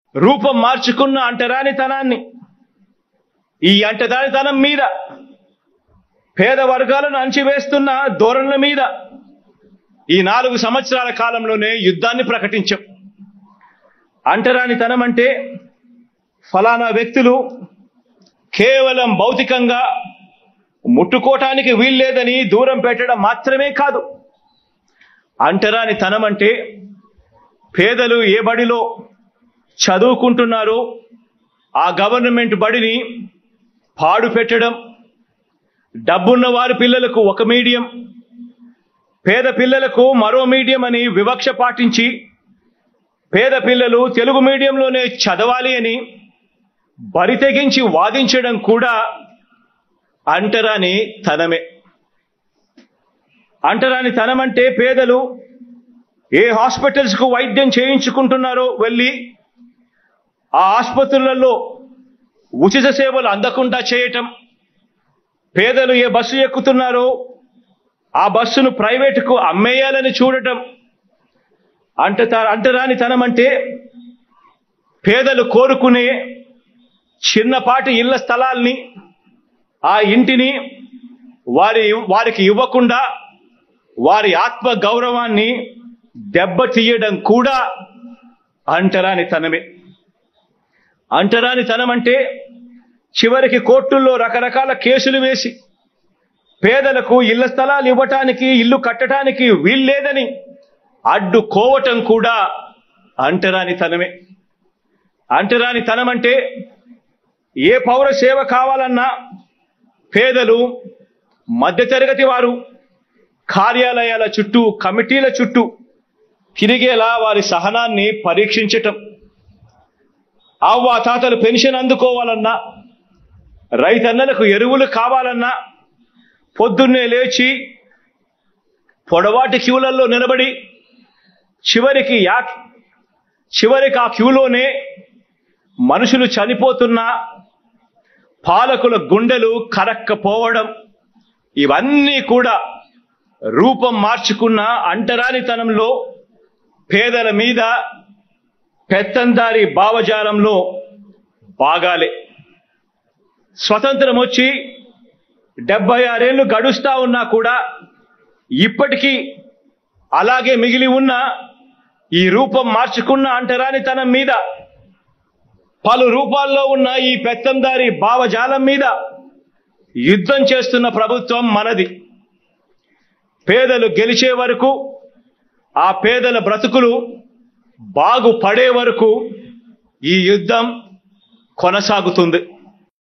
రూపం మార్చుకున్న అంటరానితనాన్ని ఈ అంటరానితనం మీద పేద వర్గాలను అణచివేస్తున్న ధోరణుల మీద ఈ నాలుగు సంవత్సరాల కాలంలోనే యుద్ధాన్ని ప్రకటించాం అంటరానితనం అంటే ఫలానా వ్యక్తులు కేవలం భౌతికంగా ముట్టుకోవటానికి వీల్లేదని దూరం పెట్టడం మాత్రమే కాదు అంటరాని తనం అంటే పేదలు ఏ బడిలో చదువుకుంటున్నారో ఆ గవర్నమెంట్ బడిని పాడు పెట్టడం డబ్బున్న వారి పిల్లలకు ఒక మీడియం పేద పిల్లలకు మరో మీడియం అని వివక్ష పాటించి పేద పిల్లలు తెలుగు మీడియంలోనే చదవాలి అని బరి తెగించి వాదించడం కూడా అంటరాని తనమే అంటరాని తనం అంటే పేదలు ఏ హాస్పిటల్స్ కు వైద్యం చేయించుకుంటున్నారో వెళ్ళి ఆ ఆసుపత్రులలో ఉచిత సేవలు అందకుండా చేయటం పేదలు ఏ బస్సు ఎక్కుతున్నారో ఆ బస్సును ప్రైవేటుకు అమ్మేయాలని చూడటం అంట అంటరాని తనం అంటే పేదలు కోరుకునే చిన్నపాటి ఇళ్ల స్థలాల్ని ఆ ఇంటిని వారి వారికి ఇవ్వకుండా వారి ఆత్మ గౌరవాన్ని దెబ్బతీయడం కూడా అంటరాని తనమే అంటరాని తనం అంటే చివరికి కోర్టుల్లో రకరకాల కేసులు వేసి పేదలకు ఇళ్ల స్థలాలు ఇవ్వటానికి ఇల్లు కట్టడానికి వీల్లేదని అడ్డుకోవటం కూడా అంటరాని తనమే అంటరాని తనం అంటే ఏ పౌర సేవ కావాలన్నా పేదలు మధ్యతరగతి వారు కార్యాలయాల చుట్టూ కమిటీల చుట్టూ తిరిగేలా వారి సహనాన్ని పరీక్షించటం అవ్వ తాతలు పెన్షన్ అందుకోవాలన్నా రైతన్నలకు ఎరువులు కావాలన్నా పొద్దున్నే లేచి పొడవాటి క్యూలలో నిలబడి చివరికి యా చివరికి ఆ క్యూలోనే మనుషులు చనిపోతున్నా పాలకుల గుండెలు కరక్కపోవడం ఇవన్నీ కూడా రూపం మార్చుకున్న అంటరానితనంలో పేదల మీద పెత్తందారి భావజాలంలో భాగాలే స్వతంత్రం వచ్చి డెబ్బై ఆరేళ్లు గడుస్తా ఉన్నా కూడా ఇప్పటికీ అలాగే మిగిలి ఉన్న ఈ రూపం మార్చుకున్న అంటరానితనం మీద పలు రూపాల్లో ఉన్న ఈ పెత్తందారి భావజాలం మీద యుద్ధం చేస్తున్న ప్రభుత్వం మనది పేదలు గెలిచే వరకు ఆ పేదల బ్రతుకులు బాగుపడే వరకు ఈ యుద్ధం కొనసాగుతుంది